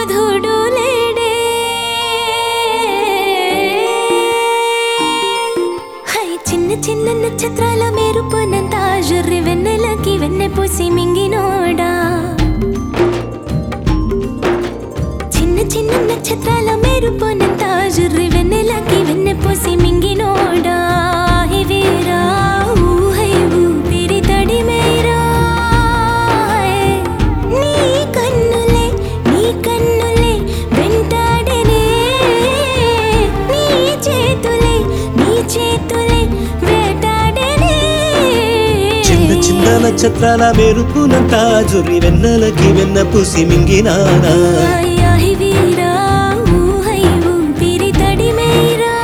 యోధుడు లేడే హై చిన్న చిన్న నక్షత్రాల మెరుపునంత జుర్రి వెన్నెలకి వెన్నె పూసి మింగినోడా చిన్న చిన్న నక్షత్రాల మెరుపునంత జుర్రి వెన్నెలకి వెన్నె పూసి మింగినోడా హి వీరా ఊహై ఊపిరి తడిమేరా నీ కన్నులే నీ కన్నులే వెంటాడనే నీ చేతులే నీ చేతులే వేటాడనే చిన్న చిన్న నక్షత్రాల మెరుపునంతా జుర్రి వెన్నెలకి వెన్న పూసి మింగినానా ఆహి వీరా ఊహై ఊపిరి తడిమేరా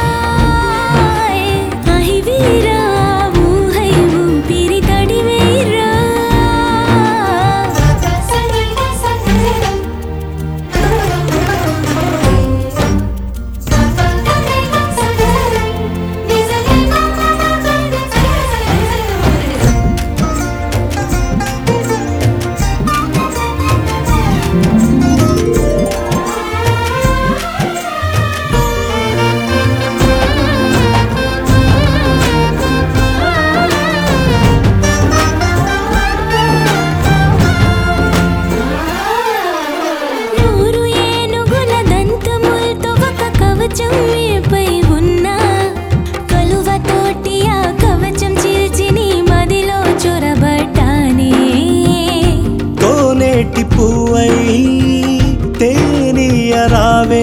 ఆహి వీరా ఊహై ఊపిరి తడిమేరా నూరు ఏనుగుల దంతములతో ఒక కవచం మీపై ఉన్నా కలువతోటి ఆ కవచం చీల్చి నీ మదిలో చొరబట్టానే కోనేటి పువ్వై తేనియరావే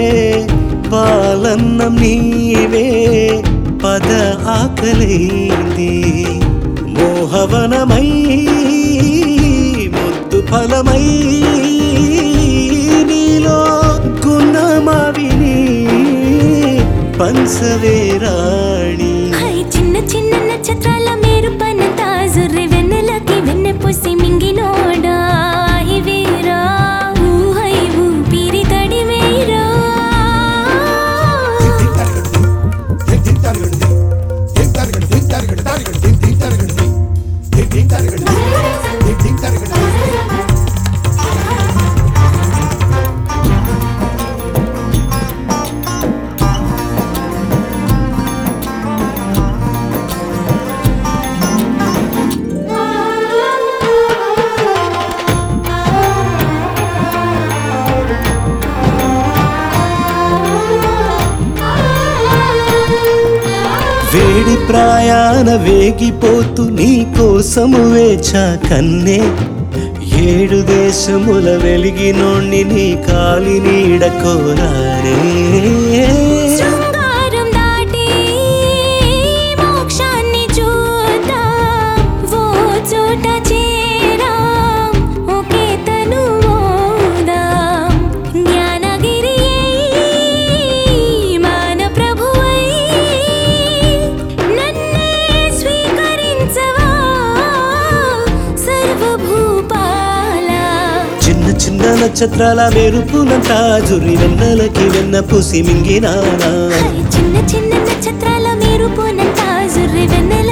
పాలన్నం నీవే పద ఆకలైంది మోహవనమై ముద్దు ఫలమై నీలో గుణమావిని పంచవేరాణి హై చిన్న చిన్న నక్షత్రాల మేరు పనంత జుర్రి వెన్నెలకి వెన్నె పూసి మింగినోడా ఆహి వీరా ఊహై ఊపిరి తడిమేరా వేడి ప్రాయాన వేగిపోతూ నీ కోసము వేచా కన్నే ఏడు దేశముల వెలిగినోణ్ణి నీ కాలి నీడ కోరానే శృంగారం దాటి మోక్షాన్ని చూద్దాం ఓ చోట చేరాం ఒకే తను మోదాం జ్ఞానగిరి మాన ప్రభువై నన్నే స్వీకరించవా సర్వభూపాల చిన్న చిన్న నక్షత్రాల మెరుపునంతా జురి వెన్నెలకి వెన్న పూసి మింగినానా చిన్న చిన్న నక్షత్రాల మెరుపునంత జుర్రి వెన్నెల